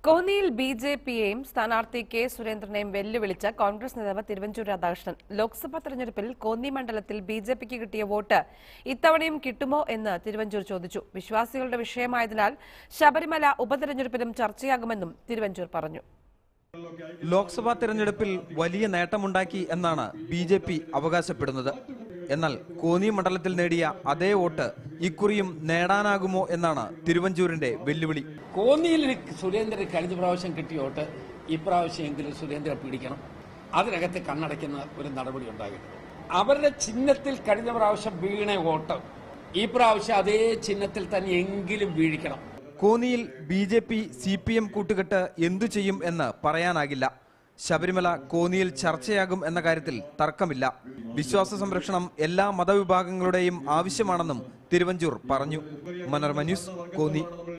കോന്നിയിൽ B J പിയെയും സ്ഥാനാർത്ഥി K സുരേന്ദ്രനെയും വെല്ലുവിളിച്ച Congress നേതാവ് തിരുവഞ്ചൂർ രാധാകൃഷ്ണൻ ലോക്സഭാ തെരഞ്ഞെടുപ്പിൽ കോന്നി മണ്ഡലത്തിൽ ബി ജെ പിക്ക് കിട്ടിയ വോട്ട് ഇത്തവണയും കിട്ടുമോ എന്ന് തിരുവഞ്ചൂർ ചോദിച്ചു വിശ്വാസികളുടെ വിഷയമായതിനാൽ ശബരിമല ഉപതെരഞ്ഞെടുപ്പിലും ചർച്ചയാകുമെന്നും തിരുവഞ്ചൂർ പറഞ്ഞു ലോക്സഭാ തെരഞ്ഞെടുപ്പിൽ വലിയ നേട്ടമുണ്ടാക്കി എന്നാണ് ബി ജെ പി അവകാശപ്പെടുന്നത് എന്നാൽ കോന്നി മണ്ഡലത്തിൽ നേടിയ അതേ വോട്ട് ഇക്കുറിയും നേടാനാകുമോ എന്നാണ് തിരുവഞ്ചൂരിന്റെ വെല്ലുവിളി കോന്നിയിൽ സുരേന്ദ്രൻ കഴിഞ്ഞ പ്രാവശ്യം കിട്ടിയ വോട്ട് ഇപ്രാവശ്യമെങ്കിലും സുരേന്ദ്രൻ പിടിക്കണം അതിനകത്ത് കണ്ണടയ്ക്കുന്ന ഒരു നടപടി ഉണ്ടാകരുത് അവരുടെ ചിഹ്നത്തിൽ കഴിഞ്ഞ പ്രാവശ്യം വീണ വോട്ട് ഈ പ്രാവശ്യം അതേ ചിഹ്നത്തിൽ തന്നെ എങ്കിലും വീഴിക്കണം കോന്നിയിൽ B J P C P M കൂട്ടുകെട്ട് എന്തു ചെയ്യും എന്ന് പറയാനാകില്ല ശബരിമല കോന്നിയിൽ ചർച്ചയാകും എന്ന കാര്യത്തിൽ തർക്കമില്ല വിശ്വാസ സംരക്ഷണം എല്ലാ മതവിഭാഗങ്ങളുടെയും ആവശ്യമാണെന്നും തിരുവഞ്ചൂർ പറഞ്ഞു മനോരമ ന്യൂസ് കോന്നി